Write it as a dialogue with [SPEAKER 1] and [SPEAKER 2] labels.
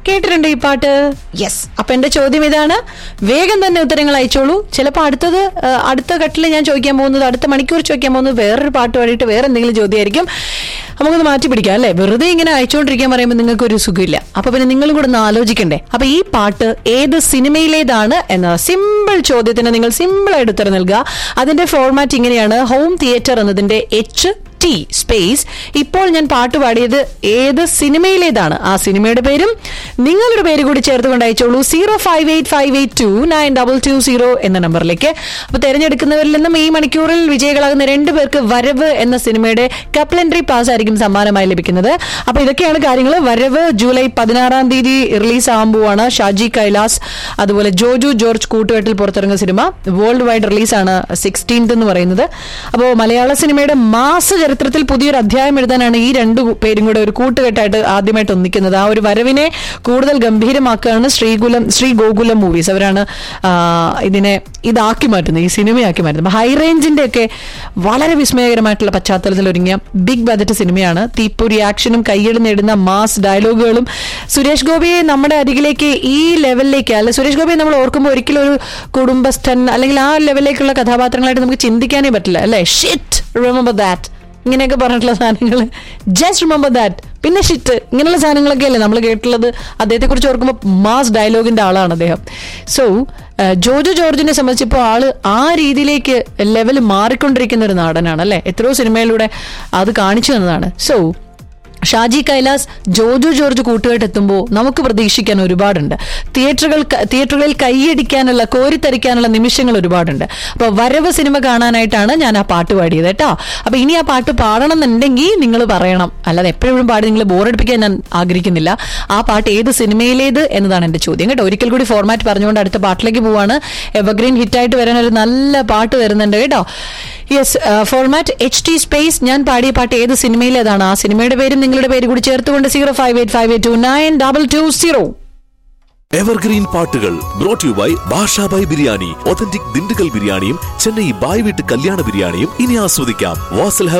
[SPEAKER 1] കേട്ടിട്ടുണ്ട് ഈ പാട്ട് യെസ് അപ്പൊ എന്റെ ചോദ്യം ഇതാണ് വേഗം തന്നെ ഉത്തരങ്ങൾ അയച്ചോളൂ ചിലപ്പോൾ അടുത്തത് ആ, അടുത്ത ഘട്ടിൽ ഞാൻ ചോദിക്കാൻ പോകുന്നത് അടുത്ത മണിക്കൂർ ചോദിക്കാൻ പോകുന്നത് വേറൊരു പാട്ട് പാടിയിട്ട് വേറെ എന്തെങ്കിലും ചോദ്യമായിരിക്കും നമുക്കൊന്ന് മാറ്റി പിടിക്കാം അല്ലെ വെറുതെ ഇങ്ങനെ അയച്ചുകൊണ്ടിരിക്കാൻ പറയുമ്പോൾ നിങ്ങൾക്ക് ഒരു സുഖമില്ല അപ്പൊ പിന്നെ നിങ്ങളും കൂടെ ഒന്ന് ആലോചിക്കണ്ടേ അപ്പൊ ഈ പാട്ട് ഏത് സിനിമയിലേതാണ് എന്ന സിമ്പിൾ ചോദ്യത്തിന് നിങ്ങൾ സിമ്പിൾ ആയിട്ട് ഉത്തരം നൽകുക അതിന്റെ ഫോർമാറ്റ് ഇങ്ങനെയാണ് ഹോം തിയേറ്റർ എന്നതിന്റെ എച്ച് ടി സ്പേസ് ഇപ്പോൾ ഞാൻ പാട്ട് പാടിയത് ഏത് സിനിമയിലേതാണ് ആ സിനിമയുടെ പേരും നിങ്ങളുടെ പേര് കൂടി ചേർത്തുകൊണ്ട് അയച്ചോളൂ zero five eight five eight two nine double two zero എന്ന നമ്പറിലേക്ക് അപ്പൊ തെരഞ്ഞെടുക്കുന്നവരിൽ നിന്നും ഈ മണിക്കൂറിൽ വിജയികളാകുന്ന രണ്ടു പേർക്ക് വരവ് എന്ന സിനിമയുടെ കപ്ലൻട്രി പാസ് ആയിരിക്കും സമ്മാനമായി ലഭിക്കുന്നത് അപ്പൊ ഇതൊക്കെയാണ് കാര്യങ്ങൾ വരവ് ജൂലൈ പതിനാറാം തീയതി റിലീസ് ആകാൻ പോവാണ് ഷാജി കൈലാസ് അതുപോലെ ജോജു ജോർജ് കൂട്ടുകെട്ടിൽ പുറത്തിറങ്ങുന്ന സിനിമ വേൾഡ് വൈഡ് റിലീസാണ് സിക്സ്റ്റീൻത് എന്ന് പറയുന്നത് അപ്പോൾ മലയാള സിനിമയുടെ മാസ ചരിത്രത്തിൽ പുതിയൊരു അധ്യായം എഴുതാനാണ് ഈ രണ്ടു പേരും കൂടെ ഒരു കൂട്ടുകെട്ടായിട്ട് ആദ്യമായിട്ട് ഒന്നിക്കുന്നത് ആ ഒരു വരവിനെ കൂടുതൽ ഗംഭീരമാക്കുകയാണ് ശ്രീകുലം ശ്രീ ഗോകുലം മൂവീസ് അവരാണ് ആ, ഇതിനെ ഇതാക്കി മാറ്റുന്നത് ഈ സിനിമയാക്കി മാറ്റുന്നത് ഹൈ റേഞ്ചിന്റെ ഒക്കെ വളരെ വിസ്മയകരമായിട്ടുള്ള പശ്ചാത്തലത്തിൽ ഒരുങ്ങിയ ബിഗ് ബജറ്റ് സിനിമയാണ് തീപ്പൊരി ആക്ഷനും കയ്യടി നേടുന്ന മാസ് ഡയലോഗുകളും സുരേഷ് ഗോപിയെ നമ്മുടെ അരികിലേക്ക് ഈ ലെവലിലേക്ക് അല്ല സുരേഷ് ഗോപിയെ നമ്മൾ ഓർക്കുമ്പോൾ ഒരിക്കലും ഒരു കുടുംബസ്ഥൻ അല്ലെങ്കിൽ ആ ലെവലിലേക്കുള്ള കഥാപാത്രങ്ങളായിട്ട് നമുക്ക് ചിന്തിക്കാനേ പറ്റില്ല അല്ലെ ഷിറ്റ് റിമെമ്പർ ദാറ്റ് ഇങ്ങനെയൊക്കെ പറഞ്ഞിട്ടുള്ള സാധനങ്ങൾ ജസ്റ്റ് റിമെമ്പർ ദാറ്റ് പിന്നെ ഷിറ്റ് ഇങ്ങനെയുള്ള സാധനങ്ങളൊക്കെ അല്ലേ നമ്മൾ കേട്ടിട്ടുള്ളത് അദ്ദേഹത്തെ കുറിച്ച് ഓർക്കുമ്പോൾ മാസ് ഡയലോഗിന്റെ ആളാണ് അദ്ദേഹം സോ ജോജോ ജോർജിനെ സംബന്ധിച്ചിപ്പോൾ ആള് ആ രീതിയിലേക്ക് ലെവൽ മാറിക്കൊണ്ടിരിക്കുന്ന ഒരു നാടനാണ് അല്ലെ എത്രയോ സിനിമയിലൂടെ അത് കാണിച്ചു തന്നതാണ് സോ ഷാജി കൈലാസ് ജോജു ജോർജ് കൂട്ടുകെട്ട് എത്തുമ്പോൾ നമുക്ക് പ്രതീക്ഷിക്കാൻ ഒരുപാടുണ്ട് തിയേറ്ററുകൾ തിയേറ്ററുകളിൽ കൈയടിക്കാനുള്ള കോരിത്തരിക്കാനുള്ള നിമിഷങ്ങൾ ഒരുപാടുണ്ട് അപ്പൊ വരവ് സിനിമ കാണാനായിട്ടാണ് ഞാൻ ആ പാട്ട് പാടിയത് കേട്ടോ അപ്പൊ ഇനി ആ പാട്ട് പാടണം എന്നുണ്ടെങ്കിൽ നിങ്ങൾ പറയണം അല്ലാതെ എപ്പോഴും പാടി നിങ്ങൾ ബോറടിപ്പിക്കാൻ ഞാൻ ആഗ്രഹിക്കുന്നില്ല ആ പാട്ട് ഏത് സിനിമയിലേത് എന്നതാണ് എന്റെ ചോദ്യം കേട്ടോ ഒരിക്കൽ കൂടി ഫോർമാറ്റ് പറഞ്ഞുകൊണ്ട് അടുത്ത പാട്ടിലേക്ക് പോവാണ് എവർഗ്രീൻ ഹിറ്റായിട്ട് വരാൻ ഒരു നല്ല പാട്ട് വരുന്നുണ്ട് കേട്ടോ yes format H T space ഞാൻ പാടിയ പാട്ട് ഏത് സിനിമയിലേതാണ് ആ സിനിമയുടെ പേരും നിങ്ങളുടെ പേര് കൂടി ചേർത്തുകൊണ്ട് zero five eight five eight two nine double two zero
[SPEAKER 2] evergreen പാട്ടുകൾ brought you by Basha Bhai biryani authentic Dindigul ബിരിയാണിയും ചെന്നൈ ബായ് വീട്ട് കല്യാണ ബിരിയാണിയും ഇനി ആസ്വദിക്കാം വാസൽ